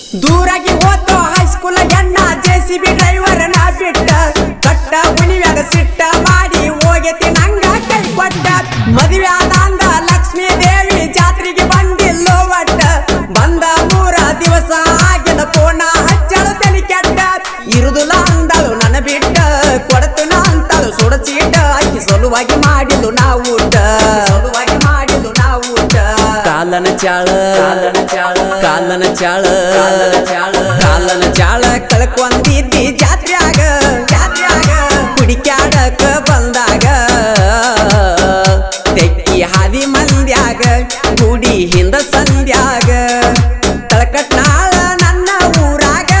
ದೂರಾಗಿ ಹೋತೋ ಹೈಸ್ಕೂಲ್ ಎಣ್ಣ J C B driver ನಾ ಬಿಟ್ಟ ಕಟ್ಟ ಉಣಿವ್ಯಾಗ ಸಿಟ್ಟ ಮಾಡಿ ಹೋಗೈತಿ ನಂಗ ಕೈ ಕೊಟ್ಟ ಮದುವೆ ಆದಂದ ಲಕ್ಷ್ಮೀ ದೇವಿ ಜಾತ್ರೆಗೆ ಬಂದಿಲ್ಲೋ ಒಟ್ಟ ಬಂದ ಮೂರ ದಿವಸ ಆಗಿದ ಪೋಣ ಹಚ್ಚಳು ತಲೆ ಕೆಟ್ಟ ಇರುದಿಲ್ಲ ಅಂದಳು ನನ್ನ ಬಿಟ್ಟ ಕೊಡತನ ಅಂತಳು ಸುಡಚೀಟ ಆಕಿ ಸಲುವಾಗಿ ಮಾಡಿದ್ದು ನಾವು ಊಟ ಸಲುವಾಗಿ ಮಾಡಿದ್ದು ನಾವು ಊಟ ಕಾಲನ ಚಾಳ ಕಾಲನ ಚಾಳ ಕಾಲನ ಚಾಳ ಕಾಲನ ಚಾಳ ಕಾಲನ ಚಾಳ ಕಳ್ಕೊಂದಿದ್ದಿ ಜಾತ್ರ್ಯಾಗ ಜಾತ್ರ್ಯಾಗ ಕುಡಿಕ್ಯಾಡಕ ಬಂದಾಗ ತೆಕ್ಕಿ ಹಾದಿ ಮಂದ್ಯಾಗ ಗುಡಿ ಹಿಂದ ಸಂಧ್ಯಾಗ ತಳಕಟ್ನಾಳ ನನ್ನ ಊರಾಗ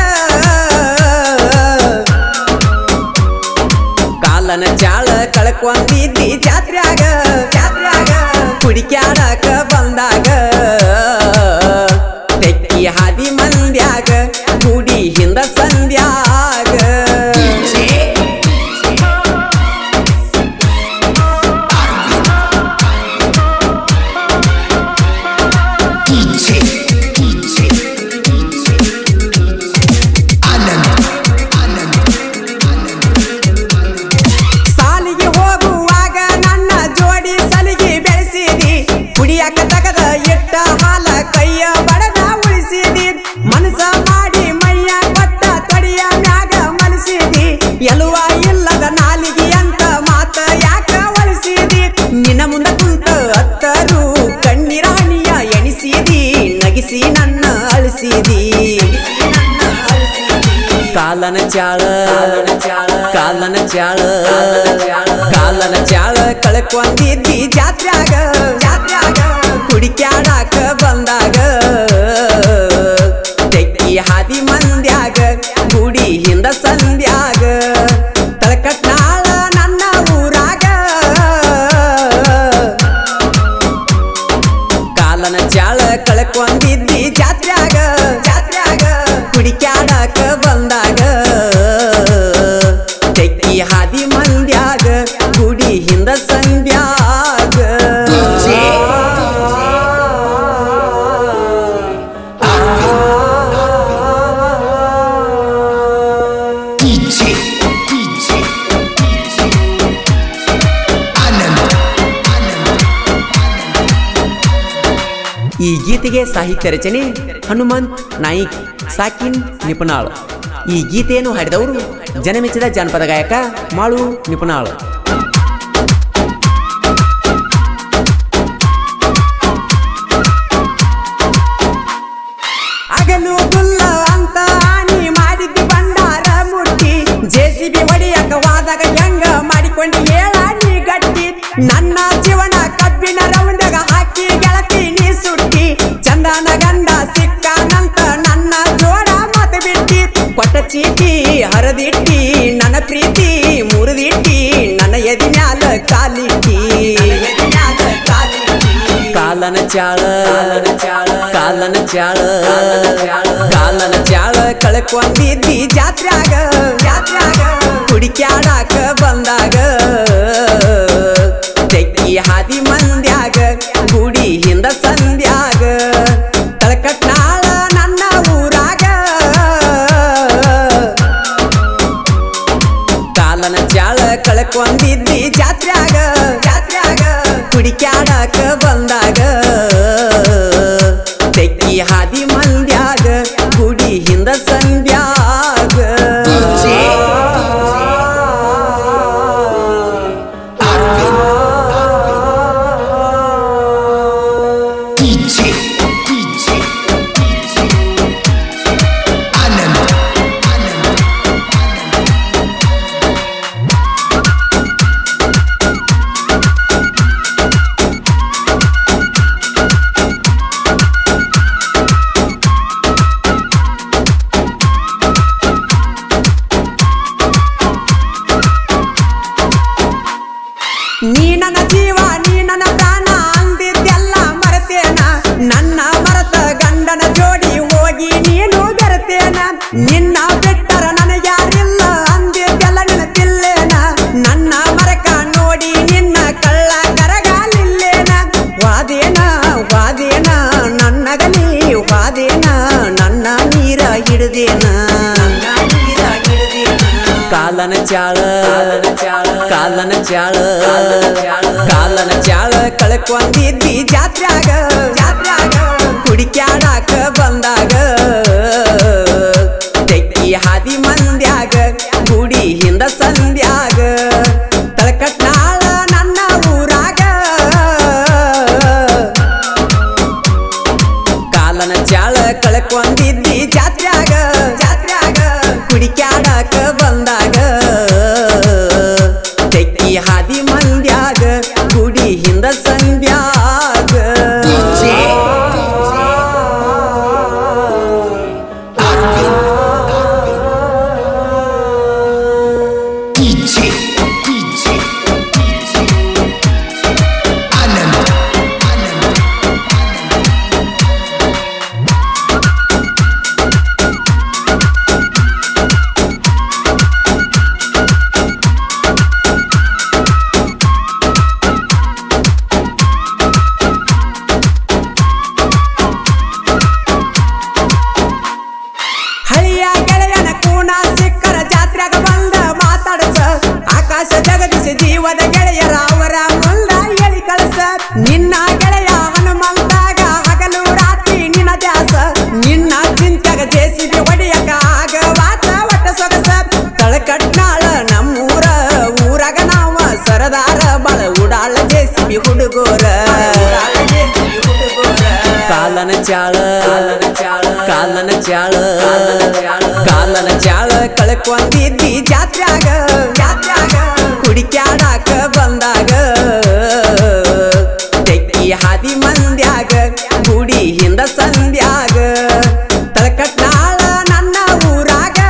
ಕಾಲನ ಚಾಳ ಕಳ್ಕೊಂದಿದ್ದಿ ಜಾತ್ರ್ಯಾಗ ಜಾತ್ರ್ಯಾಗ ಕುಡಿಕ್ಯಾಡಕ ಬಂದಾಗ ತೆಕ್ಕಿ ಹಾದಿ ಮಂದ್ಯಾಗ ಗುಡಿ ಹಿಂದ ಸಂಧ್ಯಾಗ DJ, DJ, Anand, Anand, ಸಾಲಿಗೆ ಹೋಗುವಾಗ ನನ್ನ ಜೋಡಿ ಸಲಿಗೆ ಬೆಳೆಸಿದಿ ಕುಡಿಯಾಕ ತಗದ ಇಟ್ಟ ಹಾಲ ಕೈಯ ಬಡದ ಉಳಿಸಿದಿ ಮನಸ ಮಾಡಿ ಮೈಯ ಕೊಟ್ಟ ತೊಡಿಯ ಮ್ಯಾಗ ಮನಸಿದಿ ಎಲುವ ಇಲ್ಲದ ನಾಲಿಗೆ ಅಂತ ಮಾತ ಯಾಕ ಒಳಿಸಿದಿ ನಿನ್ನ ಮುಂದ ಕುಂತ ಹತ್ತರು ಕಣ್ಣೀರ ಹನಿಯ ಎಣಿಸಿದಿ ನಗಿಸಿ ನನ್ನ ಅಳಿಸಿದಿ ಕಾಲನ ಚಾಳ ಕಾಲನ ಚಾಳ ಕಾಲನ ಚಾಳ ಕಳ್ಕೊಂದಿದ್ದಿ ಜಾತ್ರ್ಯಾಗ ಜಾತ್ರ್ಯಾಗ ಕುಡಿಕ್ಯಾಡಾಕ ಬಂದಾಗ ತೆಕ್ಕಿ ಹಾದಿ ಮಂದ್ಯಾಗ ಗುಡಿ ಹಿಂದ ಸಂಧ್ಯಾಗ ತಳಕಟ್ನಾಳ ನನ್ನ ಊರಾಗ ಕಾಲನ ಚಾಳ ಕಳ್ಕೊಂದಿದ್ದಿ ಜಾತ್ರ್ಯಾಗ ಜಾತ್ರ್ಯಾಗ ಕುಡಿಕ್ಯಾಡಕ ಬಂದಾಗ ತೆಕ್ಕಿ ಹಾದಿ ಮಂದ್ಯಾಗ ಗುಡಿ ಹಿಂದ ಸಂಧ್ಯಾಗ DJ, DJ, DJ, Anand, Anand, ಈ ಗೀತೆಗೆ ಸಾಹಿತ್ಯ ರಚನೆ ಹನುಮಂತ್ ನಾಯಿಕ್ ಸಾಕಿನ್ ನಿಪುಣಾಳ್ ಈ ಗೀತೆಯನ್ನು ಹಾಡಿದವರು ಜನಮೆಚ್ಚಿದ ಜಾನಪದ ಗಾಯಕ ಮಾಳು ನಿಪುಣಾಳ್ ಅಗಲು ಗುಲ್ಲ ಅಂತ ಆನಿ ಮಾಡಿದ್ದು ಬಂಡಾರ ಮುಟ್ಟಿ ಜೆಸಿಬಿ ಹೊಡಿಯಕ ವಾದಾಗ ಹೆಂಗ ಮಾಡಿಕೊಂಡು ಹೇಳ ನೀ ಗಟ್ಟಿ ನನ್ನ ಜೀವನ ಕಬ್ಬಿನ ರೌಂಡಗ ಹಾಕಿ ಗೆಳತಿ ನೀ ಸುಟ್ಟಿ ಚಂದನ ಗಂಡ ಸಿಕ್ಕಾನಂತ ನನ್ನ ಜೋಡ ಮತ ಬಿಟ್ಟಿ ಕೊಟ್ಟ ಚೀಟಿ ಹರದಿಟ್ಟಿ ನನ್ನ ಪ್ರೀತಿ ಮುರಿದಿಟ್ಟಿ ನನ್ನ ಎದಿ ಮ್ಯಾಲ ಕಾಲಿಟ್ಟಿ ಕಾಲನ ಚಾಳ ಕಾಲನ ಚಾಳ ಕಾಲನ ಚಾಳ ಕಳ್ಕೊಂಡಿದ್ದಿ ಜಾತ್ರ್ಯಾಗ ಜಾತ್ರ್ಯಾಗ ಕುಡಿಕ್ಯಾಡಾಕ ಬಂದಾಗ ತೆಕ್ಕಿ ಹಾದಿ ಮಂದ್ಯಾಗ ಗುಡಿ ಹಿಂದ ಸಂಧ್ಯಾಗ ತಳಕಟ್ನಾಳ ನನ್ನ ಊರಾಗ ಕಾಲನ ಚಾಳ ಕಳ್ಕೊಂದಿದ್ದಿ ಜಾತ್ರ್ಯಾಗ ಜಾತ್ರ್ಯಾಗ ಕುಡಿಕ್ಯಾಡಕ ಬಂದಾಗ ತೆಕ್ಕಿ ಹಾದಿ ಮಂದ್ಯಾಗ ಗುಡಿ ಹಿಂದ ಸಂಧ್ಯಾಗ DJ, DJ, DJ, Anand, Anand, ನೀ ನನ್ನ ಜೀವ ನೀ ನನ್ನ ಪ್ರಾಣ ಅಂದಿದ್ದೆಲ್ಲ ಮರೆತೇನ ನನ್ನ ಮರತ ಗಂಡನ ಜೋಡಿ ಹೋಗಿ ನೀನು ಬೆರೆತೇನ ನಿನ್ನ ಬಿಟ್ಟರ ನನಗ್ಯಾರಿಲ್ಲ ಅಂದಿದ್ದೆಲ್ಲ ನೆನಪಿಲ್ಲೇನ ನನ್ನ ಮರಕ ನೋಡಿ ನಿನ್ನ ಕಳ್ಳ ಕರಗಾಲಿಲ್ಲೇನ ವಾದೇನ ವಾದೇನ ನನ್ನಗಲಿ ವಾದೇನ ನನ್ನ ನೀರ ಹಿಡ್ದೇನ ಕಾಲನ ಚಾಳ ಕಾಲನ ಚಾಳ ಕಾಲನ ಚಾಳ ಕಳ್ಕೊಂಡಿದ್ದಿ ಜಾತ್ರ್ಯಾಗ ಜಾತ್ರ್ಯಾಗ ಕುಡಿಕ್ಯಾಡಾಕ ಬಂದಾಗ ತೆಕ್ಕಿ ಹಾದಿ ಮಂದ್ಯಾಗ ಗುಡಿ ಹಿಂದ ಸಂಧ್ಯಾಗ ತಳಕಟ್ನಾಳ ನನ್ನ ಊರಾಗ ಕಾಲನ ಚಾಳ ಕಳ್ಕೊಂಡಿದ್ದಿ ಜಾತ್ರ್ಯಾಗ ಜಾತ್ರ್ಯಾಗ ಕುಡಿಕ್ಯಾಡಾಕ ಬಂದಾಗ ತೆಕ್ಕಿ ಹಾದಿ ಮಂದ್ಯಾಗ ಗುಡಿ ಹಿಂದ ಸಂಧ್ಯಾಗ DJ Arvin DJ DJ DJ Anand Anand ಹಳಿಯ ಗೆಳೆಯನ ಕೂಣ ಸಿಕ್ಕರ ಜಾತ್ರೆಗ ಬಂದ ಮಾತಾಡಸ ಆಕಾಶ ಜಗದಿಸಿ ಜೀವದ ಗೆಳೆಯರ ಅವರ ಮುಂದ ಹೇಳಿ ಕಳಸ ನಿನ್ನ ಗೆಳೆಯ ಹನುಮಂತಾಗ ಹಗಲು ರಾತ್ರಿ ನಿನ್ನ ದ್ಯಾಸ ನಿನ್ನ ಚಿಂತ್ಯಾಗ ಜೇಸಿಬಿ ಒಡೆಯಕ ಆಗವಾತ ಒಟ್ಟ ಸೊಗಸ ತಳಕಟ್ನಾಳ ನಮ್ಮೂರ ಊರಾಗ ನಾವ ಸರದಾರ ಬಳ ಉಡಾಳ ಜೇಸಿಬಿ ಹುಡುಗೋರ ಕಾಲನ ಚಾಳ ಕಾಲನ ಚಾಳ ಕಾಲನ ಚಾಳ ಕಳ್ಕೊಂಡಿದ್ದಿ ಜಾತ್ರ್ಯಾಗ ಜಾತ್ರ್ಯಾಗ ಕುಡಿಕ್ಯಾಡಾಕ ಬಂದಾಗ ತೆಕ್ಕಿ ಹಾದಿ ಮಂದ್ಯಾಗ ಗುಡಿ ಹಿಂದ ಸಂಧ್ಯಾಗ ತಳಕಟ್ನಾಳ ನನ್ನ ಊರಾಗ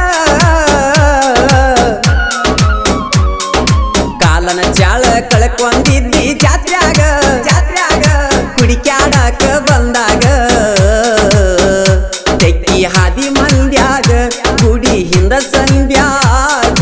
ಕಾಲನ ಚಾಳ ಕಳ್ಕೊಂಡಿದ್ದಿ ಜಾತ್ರ್ಯಾಗ ಜಾತ್ರ್ಯಾಗ ಕುಡಿಕ್ಯಾಡಾಕ ಬಂದಾಗ ತೆಕ್ಕಿ ಹಾದಿ ಮಂದ್ಯಾಗ ಗುಡಿ ಹಿಂದ ಸಂಧ್ಯಾಗ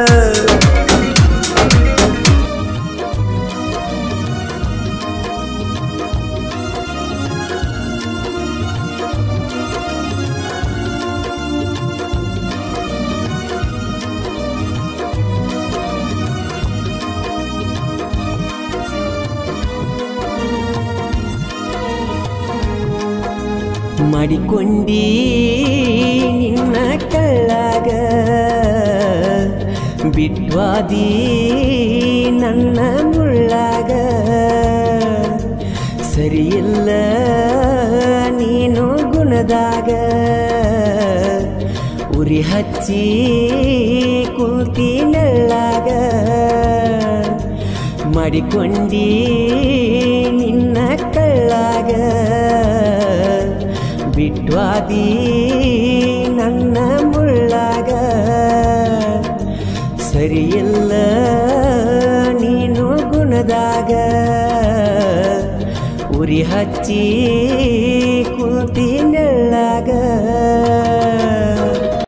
ಮಾಡಿಕೊಂಡಿ ನಿನ್ನ ಕಳ್ಳಾಗ ಬಿಟ್ವಾದಿ ನನ್ನ ಮುಳ್ಳಾಗ ಸರಿಯಿಲ್ಲ ನೀನು ಗುಣದಾಗ ಉರಿ ಹಚ್ಚಿ ಕೂತಿ ನೆಳ್ಳಾಗ ಮಾಡಿಕೊಂಡಿ ನಿನ್ನ ಕಳ್ಳಾಗ ಬಿಟ್ವಾದಿ ನನ್ನ ಮುಳ್ಳಾಗ ಸರಿಯಿಲ್ಲ ನೀನು ಗುಣದಾಗ ಉರಿ ಹಚ್ಚಿ ಕೂತಿ ನೆಳ್ಳಾಗ